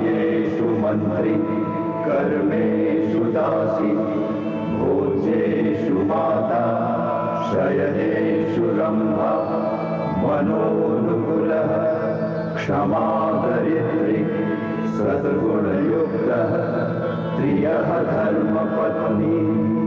कार्येषु मन्त्री कर्मेषु दासी भोजेषु माता शयनेषु रम्भा मनोनुकुलः क्षमादरिद्रि सद्गुणयुक्तः प्रियः धर्मपत्नी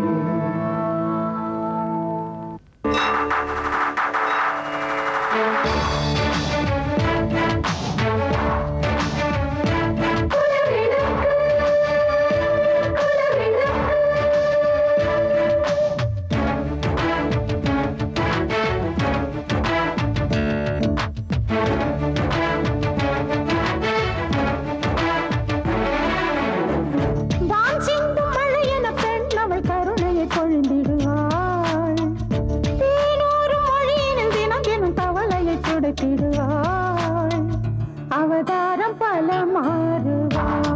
வான் சிந்தும் மழையென பெண் அவள் கருணையை பொழிந்திடுவாள் தேனூரும் மொழியினில் தினம் தினம் கவலையை துடைத்திடுவாள் அவதாரம் பல மாறுவாள்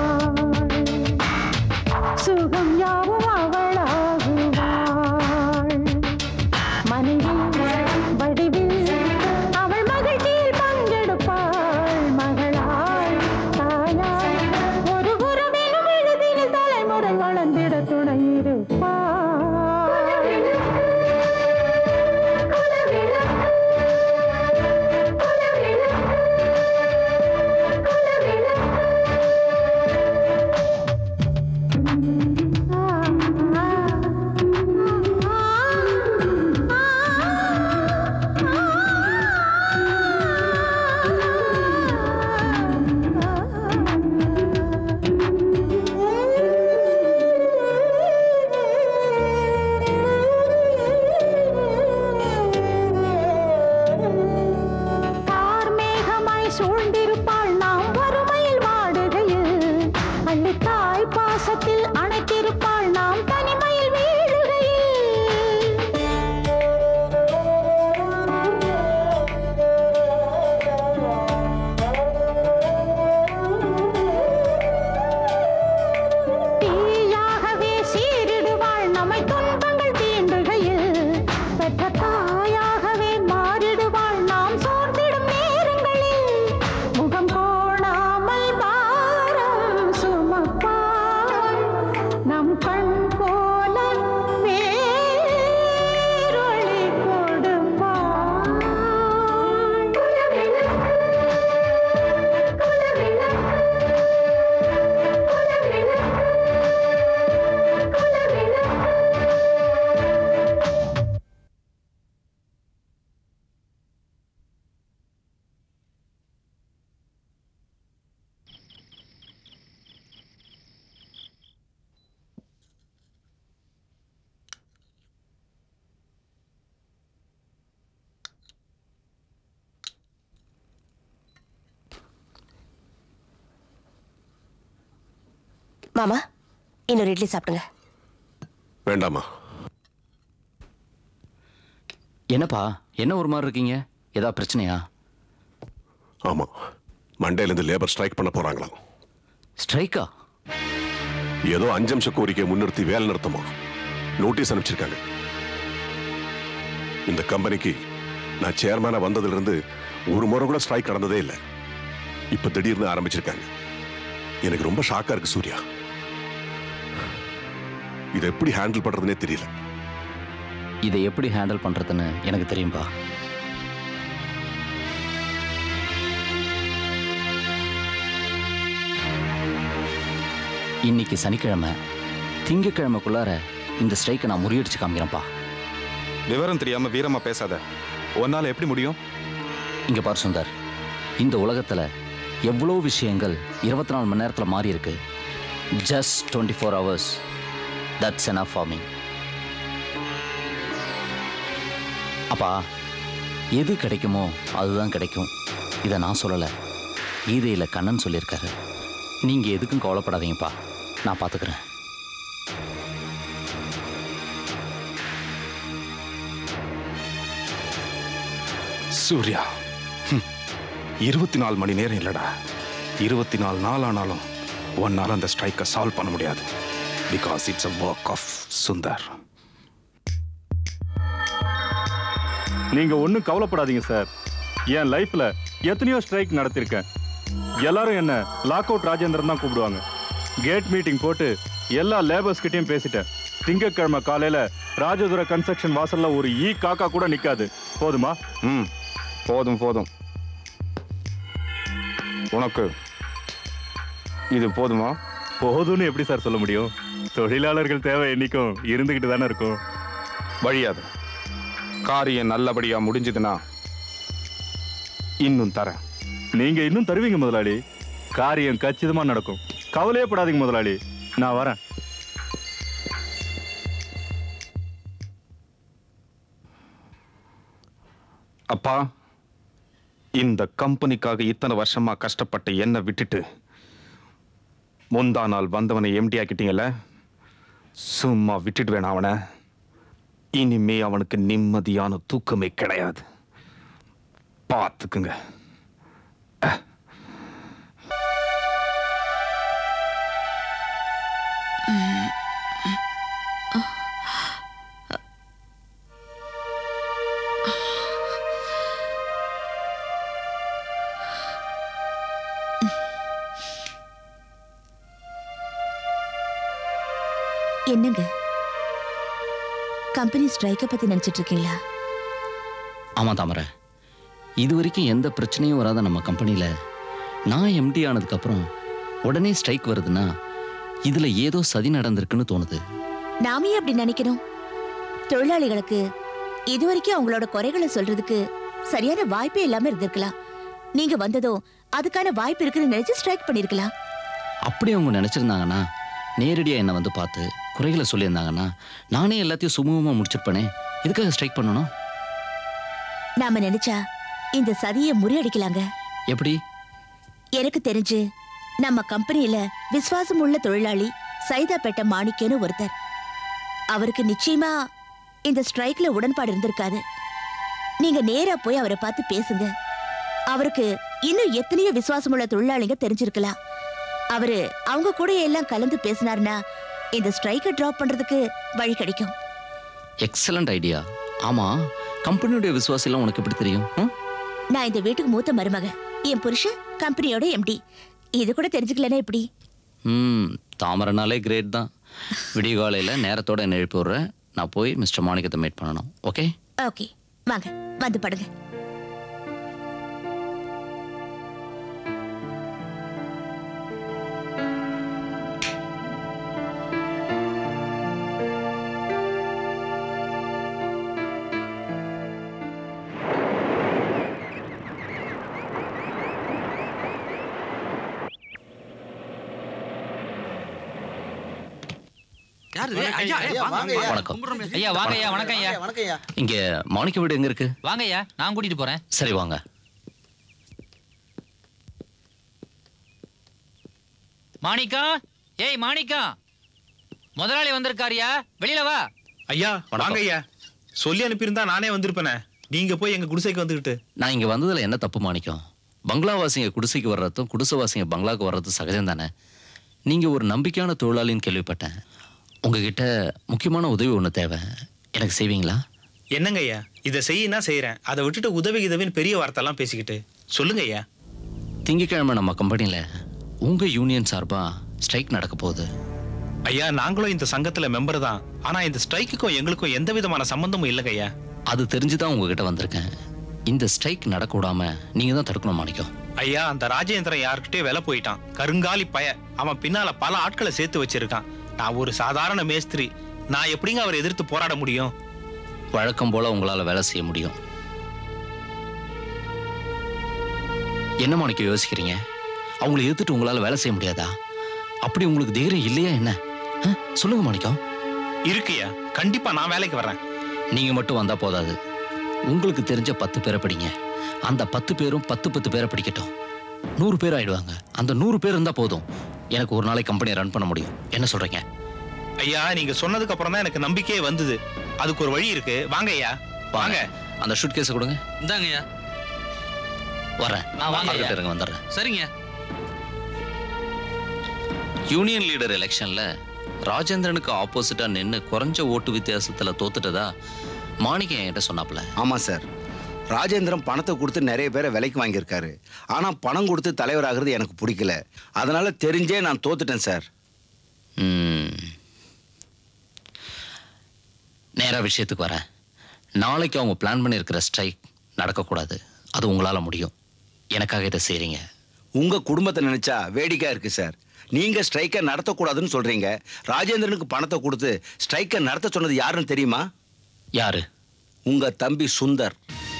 சுகம் யாவும் அவளாகுவாள் மனைவி வடிவில் அவள் மகிழ்ச்சியில் பங்கெடுப்பாள் மகளாள் தாயாள் ஒரு குரமெனும் எழுதினில் தலைமுறை வளர்ந்திட கார்மேகமாய் சூழ்ந்திருப்பாள் நாம் வறுமையில் வாடுகையில் அள்ளித்தாய் பாசத்தில் அணைத்திருப்பாள் நாம் தனிமையில் வீழுகையில் தீயாகவே சீரிடுவாள் நம்மை துன்பங்கள் தீண்டுகையில் பெற்ற தாயாகவே மாறிடுவாள் நாம் சோர்ந்திடும் நேரங்களில் முகம் கோணாமல் பாரம் சுமப்பாள் நம் கண் போல வேரொளி கொடுப்பாள் மாமா இன்னொரு இட்லி சாப்பிடுங்க வேண்டாமா என்னப்பா என்ன ஒரு மாதிரி இருக்கீங்க ஏதாவது பிரச்சனையா ஆமா மண்டேலேருந்து லேபர் ஸ்ட்ரைக் பண்ண போறாங்களாம் ஸ்ட்ரைக்கா ஏதோ அஞ்சு நிமிஷ கோரிக்கையை முன்னிறுத்தி வேலை நிறுத்தமா நோட்டீஸ் அனுப்பிச்சிருக்காங்க இந்த கம்பெனிக்கு நான் சேர்மேனா வந்ததுல இருந்து ஒரு முறை கூட ஸ்ட்ரைக் நடந்ததே இல்லை இப்ப திடீர்னு ஆரம்பிச்சிருக்காங்க எனக்கு ரொம்ப ஷாக்கா இருக்கு சூர்யா இதை எப்படி ஹேண்டில் பண்றதுனே தெரியல இதை எப்படி ஹேண்டில் பண்றதுன்னு எனக்கு தெரியும்பா இன்னைக்கு சனிக்கிழமை திங்கக்கிழமைக்குள்ளார இந்த ஸ்ட்ரைக்கை நான் முறியடிச்சு காமிக்கிறேன்ப்பா விவரம் தெரியாம வீரமா பேசாத உன்னால எப்படி முடியும் இங்க பார் சுந்தர் இந்த உலகத்துல எவ்வளோ விஷயங்கள் இருபத்தி நாலு மணி நேரத்தில் மாறி இருக்கு just twenty four hours that's enough for me அப்பா எது கிடைக்குமோ அதுதான் கிடைக்கும் இதை நான் சொல்லலை கீதையில் கண்ணன் சொல்லியிருக்காரு நீங்கள் எதுக்கும் கவலைப்படாதீங்கப்பா நான் பார்த்துக்கிறேன் சூர்யா இருபத்தி நாலு மணி நேரம் இல்லடா இருபத்தி நாலு நாள் ஆனாலும் ஒன்னால அந்த ஸ்ட்ரைக்கை சால்வ் பண்ண முடியாது because it's a work of Sundar நீங்க ஒன்றும் கவலைப்படாதீங்க சார் என் லைஃப்ல எத்தனையோ ஸ்ட்ரைக் நடத்திருக்கேன் எல்லாரும் என்ன லாக் அவுட் ராஜேந்திரன் தான் கூப்பிடுவாங்க கேட் மீட்டிங் போட்டு எல்லா லேபர்ஸ் கிட்டயும் பேசிட்டேன் திங்கட்கிழமை காலையில ராஜதுர கன்ஸ்ட்ரக்ஷன் வாசல்ல ஒரு ஈ காக்கா கூட நிக்காது போதுமா ம் போதும் போதும் உனக்கு இது போதுமா போதும்னு எப்படி சார் சொல்ல முடியும் தொழிலாளர்கள் தேவை என்னைக்கும் இருந்துகிட்டு தானே இருக்கும் வழியாது காரியம் நல்லபடியா முடிஞ்சதுன்னா இன்னும் தரேன் நீங்க இன்னும் தருவீங்க முதலாளி காரியம் கச்சிதமா நடக்கும் கவலையே படாதீங்க முதலாளி நான் வரேன் அப்பா இந்த கம்பெனிக்காக இத்தனை வருஷமா கஷ்டப்பட்ட என்ன விட்டுட்டு முந்தா நாள் வந்தவனை எம்டி ஆக்கிட்டீங்கல்ல சும்மா விட்டுடுவேன் அவனை இனிமே அவனுக்கு நிம்மதியான தூக்கமே கிடையாது பார்த்துக்குங்க என்னங்க கம்பெனி ஸ்ட்ரைக்கை பத்தி நினைச்சிட்டு இருக்கீங்களா ஆமா தாமரை இது வரைக்கும் எந்த பிரச்சனையும் வராத நம்ம கம்பெனியில் நான் எம்டி ஆனதுக்கப்புறம் உடனே ஸ்ட்ரைக் வருதுன்னா இதில் ஏதோ சதி நடந்திருக்குன்னு தோணுது நாமே அப்படி நினைக்கணும் தொழிலாளிகளுக்கு இதுவரைக்கும் அவங்களோட குறைகளை சொல்றதுக்கு சரியான வாய்ப்பே இல்லாம இருந்திருக்கலாம் நீங்க வந்ததும் அதுக்கான வாய்ப்பு இருக்குன்னு நினைச்சு ஸ்ட்ரைக் பண்ணிருக்கலாம் அப்படி அவங்க நினச்சிருந்தாங்கன்னா நேரடியாக என்னை வந்து பார்த்து குறைகளை சொல்லியிருந்தாங்கன்னா நானே எல்லாத்தையும் சுமூகமாக முடிச்சிருப்பேனே இதுக்காக ஸ்ட்ரைக் பண்ணணும் நாம நினைச்சா இந்த சதியை முறியடிக்கலாங்க எப்படி எனக்கு தெரிஞ்சு நம்ம கம்பெனியில விசுவாசம் உள்ள தொழிலாளி சைதாப்பேட்டை மாணிக்கன்னு ஒருத்தர் அவருக்கு நிச்சயமா இந்த ஸ்ட்ரைக்ல உடன்பாடு இருந்திருக்காது நீங்க நேரா போய் அவரை பார்த்து பேசுங்க அவருக்கு இன்னும் எத்தனையோ விசுவாசமுள்ள தொழிலாளிங்க தெரிஞ்சிருக்கலாம் அவரு அவங்க கூட எல்லாம் கலந்து பேசினாருன்னா இந்த ஸ்ட்ரைக்கை டிராப் பண்றதுக்கு வழி கிடைக்கும் எக்ஸலண்ட் ஐடியா ஆமாம் கம்பெனியுடைய விசுவாசம் உனக்கு எப்படி தெரியும் ம்? நான் இந்த வீட்டுக்கு மூத்த மருமக என் புருஷன் கம்பெனியோட எம்டி இது கூட தெரிஞ்சுக்கலன்னா எப்படி ம் தாமரைனாலே கிரேட் தான் விடிய காலையில் நேரத்தோட என்னை எழுப்பி விட்றேன் நான் போய் மிஸ்டர் மாணிக்கத்தை மீட் பண்ணணும் ஓகே ஓகே வாங்க வந்து படுங்க வணக்கம் ஐயா வாங்க ஐயா வணக்கம் ஐயா வணக்கம் ஐயா இங்கே மாணிக்க வீடு எங்கே இருக்கு வாங்க ஐயா நான் கூட்டிட்டு போறேன் சரி வாங்க மாணிக்கா ஏய் மாணிக்கா முதலாளி வந்திருக்காருயா வெளியில வா ஐயா வணக்கம். வாங்க ஐயா சொல்லி அனுப்பியிருந்தா நானே வந்திருப்பேனே நீங்க போய் எங்க குடிசைக்கு வந்துகிட்டு நான் இங்கே வந்ததில் என்ன தப்பு மாணிக்கம் பங்களாவாசிங்க குடிசைக்கு வர்றதும் குடிசைவாசிங்க பங்களாவுக்கு வர்றதும் சகஜம் தானே நீங்கள் ஒரு நம்பிக்கையான தொழிலாளின்னு கேள்விப்பட்டேன் உங்ககிட்ட முக்கியமான உதவி ஒன்று தேவை எனக்கு செய்வீங்களா என்னங்க ஐயா இதை செய்யினா செய்யறேன் அதை விட்டுட்டு உதவி உதவின்னு பெரிய வார்த்தைலாம் பேசிக்கிட்டு சொல்லுங்க ஐயா திங்கக்கிழமை நம்ம கம்பெனியில் உங்கள் யூனியன் சார்பாக ஸ்ட்ரைக் நடக்க போகுது ஐயா நாங்களும் இந்த சங்கத்துல மெம்பர் தான் ஆனா இந்த ஸ்ட்ரைக்குக்கும் எங்களுக்கும் எந்த விதமான சம்பந்தமும் இல்லைங்க ஐயா அது தெரிஞ்சு தான் உங்ககிட்ட வந்திருக்கேன் இந்த ஸ்ட்ரைக் நடக்க விடாம நீங்கள் தான் தடுக்கணும் மாணிக்கம் ஐயா அந்த ராஜேந்திரன் யார்கிட்டயோ விலை போயிட்டான் கருங்காலி பய அவன் பின்னால பல ஆட்களை சேர்த்து வச்சிருக்கான் நான் ஒரு சாதாரண மேஸ்திரி நான் எப்படிங்க அவரை எதிர்த்து போராட முடியும் வழக்கம் போல உங்களால் வேலை செய்ய முடியும் என்ன மாணிக்கம் யோசிக்கிறீங்க அவங்கள எதிர்த்துட்டு உங்களால் வேலை செய்ய முடியாதா அப்படி உங்களுக்கு தைரியம் இல்லையா என்ன ஆ? சொல்லுங்க மாணிக்கம் இருக்குயா கண்டிப்பா நான் வேலைக்கு வர்றேன் நீங்க மட்டும் வந்தா போதாது உங்களுக்கு தெரிஞ்ச பத்து பேரை படிங்க அந்த பத்து பேரும் பத்து பத்து பேரை படிக்கட்டும் நூறு பேர் ஆயிடுவாங்க அந்த நூறு பேர் இருந்தா போதும் எனக்கு ஒரு நாளைக்கு கம்பெனியை ரன் பண்ண முடியும் என்ன சொல்றீங்க ஐயா நீங்க சொன்னதுக்கு அப்புறம் தான் எனக்கு நம்பிக்கையே வந்தது அதுக்கு ஒரு வழி இருக்கு வாங்க ஐயா வாங்க அந்த ஷூட் கேஸை கொடுங்க இந்தாங்க ஐயா வரேன் ஆ, வாங்க ஐயா. இருங்க வந்துடுறேன் சரிங்க யூனியன் லீடர் எலெக்ஷன்ல ராஜேந்திரனுக்கு ஆப்போசிட்டா நின்னு குறைஞ்ச ஓட்டு வித்தியாசத்துல தோத்துட்டதா மாணிக்கம் என்கிட்ட சொன்னாப்ல ஆமா சார் ராஜேந்திரன் பணத்தை கொடுத்து நிறைய பேரை விலைக்கு வாங்கியிருக்காரு ஆனா பணம் கொடுத்து தலைவராகிறது எனக்கு பிடிக்கல அதனால தெரிஞ்சே நான் தோத்துட்டேன் சார் ம். நேரா விஷயத்துக்கு வரேன் நாளைக்கு அவங்க பிளான் பண்ணியிருக்கிற ஸ்ட்ரைக் நடக்கக்கூடாது அது உங்களால் முடியும் எனக்காக இதை செய்கிறீங்க உங்க குடும்பத்தை நினைச்சா வேடிக்கையா இருக்கு சார் நீங்க ஸ்ட்ரைக்கை நடத்தக்கூடாதுன்னு சொல்றீங்க ராஜேந்திரனுக்கு பணத்தை கொடுத்து ஸ்ட்ரைக்கை நடத்த சொன்னது யாருன்னு தெரியுமா யாரு உங்க தம்பி சுந்தர்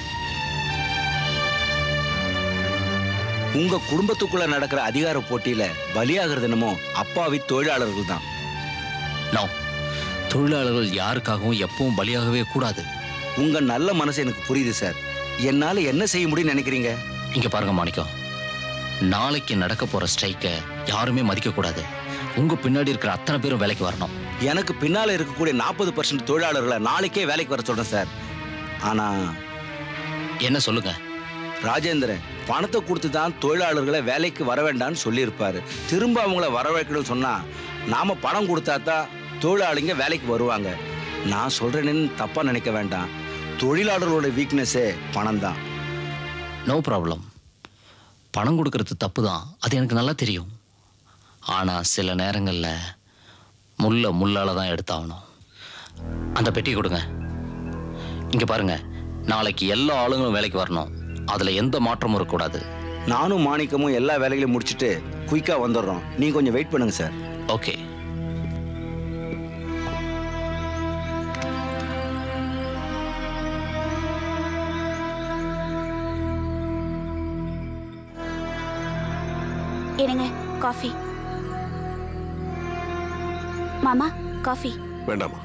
உங்க குடும்பத்துக்குள்ள நடக்கிற அதிகார போட்டியில பலியாகிறது என்னமோ அப்பாவி தொழிலாளர்கள் தான் நோ தொழிலாளர்கள் யாருக்காகவும் எப்பவும் பலியாகவே கூடாது உங்க நல்ல மனசு எனக்கு புரியுது சார் என்னால என்ன செய்ய முடியும்னு நினைக்கிறீங்க இங்க பாருங்க மாணிக்கம் நாளைக்கு நடக்க போற ஸ்ட்ரைக்கை யாருமே மதிக்க கூடாது உங்க பின்னாடி இருக்கிற அத்தனை பேரும் வேலைக்கு வரணும் எனக்கு பின்னால இருக்கக்கூடிய நாற்பது பர்சன்ட் தொழிலாளர்களை நாளைக்கே வேலைக்கு வர சொல்றேன் சார் ஆனா என்ன சொல்லுங்க ராஜேந்திரன் பணத்தை கொடுத்து தான் தொழிலாளர்களை வேலைக்கு வர வேண்டாம்னு சொல்லியிருப்பாரு திரும்ப அவங்கள வரவேற்கணும்னு சொன்னா நாம பணம் கொடுத்தா தான் தொழிலாளிங்க வேலைக்கு வருவாங்க நான் சொல்றேன்னு தப்பா நினைக்க வேண்டாம் தொழிலாளர்களோட வீக்னஸே பணம் தான் நோ ப்ராப்ளம் பணம் கொடுக்கறது தப்பு தான் அது எனக்கு நல்லா தெரியும் ஆனால் சில நேரங்களில் முள்ள முள்ளால தான் எடுத்தாகணும் அந்த பெட்டி கொடுங்க இங்கே பாருங்க நாளைக்கு எல்லா ஆளுங்களும் வேலைக்கு வரணும் அதில் எந்த மாற்றமும் இருக்கக்கூடாது நானும் மாணிக்கமும் எல்லா வேலைகளையும் முடிச்சுட்டு குயிக்கா வந்துடுறோம் நீங்க கொஞ்சம் வெயிட் பண்ணுங்க சார் ஓகே இருங்க காஃபி மாமா காஃபி வேண்டாமா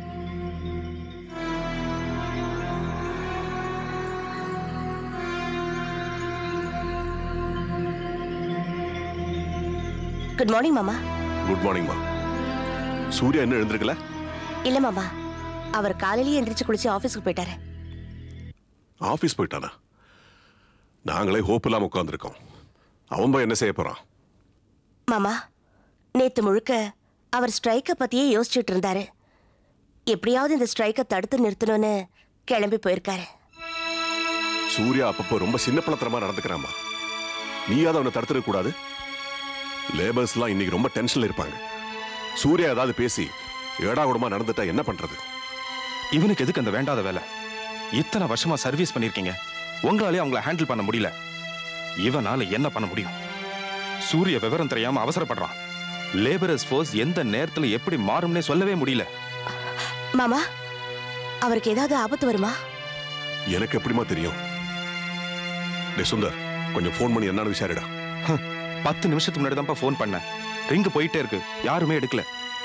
குட் மார்னிங் மாமா குட் மார்னிங்மா சூர்யா இன்னும் எழுந்திருக்கல இல்ல மாமா அவர் காலையிலேயே எந்திரிச்சு குளிச்சு ஆபீஸ்க்கு போயிட்டாரு ஆபீஸ் போயிட்டானா நாங்களே ஹோப் இல்லாம உட்காந்துருக்கோம் அவன் போய் என்ன செய்ய போறான் மாமா நேத்து முழுக்க அவர் ஸ்ட்ரைக்கை பத்தியே யோசிச்சுட்டு இருந்தாரு எப்படியாவது இந்த ஸ்ட்ரைக்கை தடுத்து நிறுத்தணும்னு கிளம்பி போயிருக்காரு சூர்யா அப்பப்போ ரொம்ப சின்ன பழத்தனமா நடந்துக்கிறாமா நீயாவது அவனை தடுத்துட கூடாது லேபர்ஸ்லாம் இன்னைக்கு ரொம்ப டென்ஷன்ல இருப்பாங்க சூர்யா ஏதாவது பேசி ஏடா கூடமா நடந்துட்டா என்ன பண்றது இவனுக்கு எதுக்கு அந்த வேண்டாத வேலை இத்தனை வருஷமா சர்வீஸ் பண்ணிருக்கீங்க உங்களாலே அவங்கள ஹேண்டில் பண்ண முடியல இவனால என்ன பண்ண முடியும் சூரிய விவரம் தெரியாம அவசரப்படுறான் லேபரர்ஸ் ஃபோர்ஸ் எந்த நேரத்துல எப்படி மாறும்னே சொல்லவே முடியல மாமா அவருக்கு ஏதாவது ஆபத்து வருமா எனக்கு எப்படிமா தெரியும் டே சுந்தர் கொஞ்சம் ஃபோன் பண்ணி என்னன்னு விசாரிடா பத்து நிமிஷத்துக்கு முன்னாடி தான்ப்பா ஃபோன் பண்ணேன் ரிங்கு போயிட்டே இருக்கு யாருமே எடுக்கல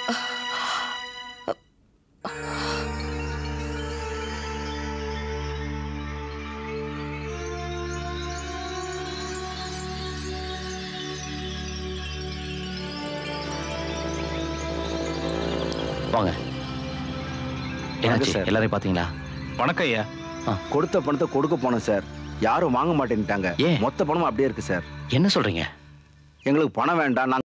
வாங்க என்னாச்சு சார். எல்லாரையும் பார்த்தீங்களா வணக்கம் ஐயா கொடுத்த பணத்தை கொடுக்க போனோம் சார் யாரும் வாங்க மாட்டேன்ட்டாங்க மொத்த பணமும் அப்படியே இருக்கு சார் என்ன சொல்றீங்க எங்களுக்கு பணம் வேண்டாம் நாங்க